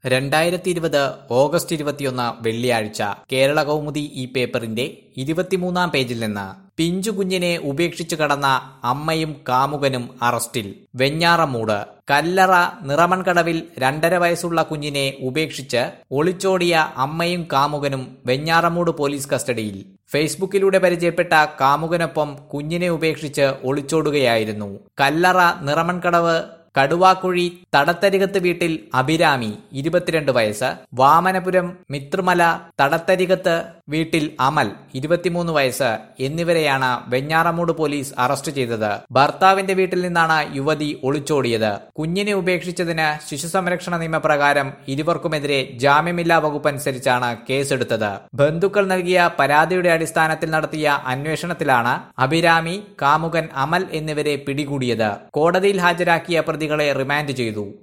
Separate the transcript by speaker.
Speaker 1: രണ്ടായിരത്തി ഇരുപത് ഓഗസ്റ്റ് ഇരുപത്തിയൊന്ന് വെള്ളിയാഴ്ച കേരള കൗമുദി ഈ പേപ്പറിന്റെ ഇരുപത്തിമൂന്നാം പേജിൽ നിന്ന് പിഞ്ചു കുഞ്ഞിനെ ഉപേക്ഷിച്ചു കടന്ന അമ്മയും കാമുകനും അറസ്റ്റിൽ വെഞ്ഞാറമൂട് കല്ലറ നിറമൺകടവിൽ രണ്ടര വയസ്സുള്ള കുഞ്ഞിനെ ഉപേക്ഷിച്ച് ഒളിച്ചോടിയ അമ്മയും കാമുകനും വെഞ്ഞാറമൂട് പോലീസ് കസ്റ്റഡിയിൽ ഫേസ്ബുക്കിലൂടെ പരിചയപ്പെട്ട കാമുകനൊപ്പം കുഞ്ഞിനെ ഉപേക്ഷിച്ച് ഒളിച്ചോടുകയായിരുന്നു കല്ലറ നിറമൺകടവ് കടുവാക്കുഴി തടത്തരികത്ത് വീട്ടിൽ അഭിരാമി ഇരുപത്തിരണ്ട് വയസ്സ് വാമനപുരം മിത്രമല തടത്തരികത്ത് വീട്ടിൽ അമൽ ഇരുപത്തിമൂന്ന് വയസ്സ് എന്നിവരെയാണ് വെഞ്ഞാറമൂട് പോലീസ് അറസ്റ്റ് ചെയ്തത് ഭർത്താവിന്റെ വീട്ടിൽ നിന്നാണ് യുവതി ഒളിച്ചോടിയത് കുഞ്ഞിനെ ഉപേക്ഷിച്ചതിന് ശിശുസംരക്ഷണ നിയമപ്രകാരം ഇരുവർക്കുമെതിരെ ജാമ്യമില്ലാ വകുപ്പ് അനുസരിച്ചാണ് കേസെടുത്തത് ബന്ധുക്കൾ നൽകിയ പരാതിയുടെ അടിസ്ഥാനത്തിൽ നടത്തിയ അന്വേഷണത്തിലാണ് അഭിരാമി കാമുകൻ അമൽ എന്നിവരെ പിടികൂടിയത് കോടതിയിൽ ഹാജരാക്കിയ പ്രതികളെ റിമാൻഡ് ചെയ്തു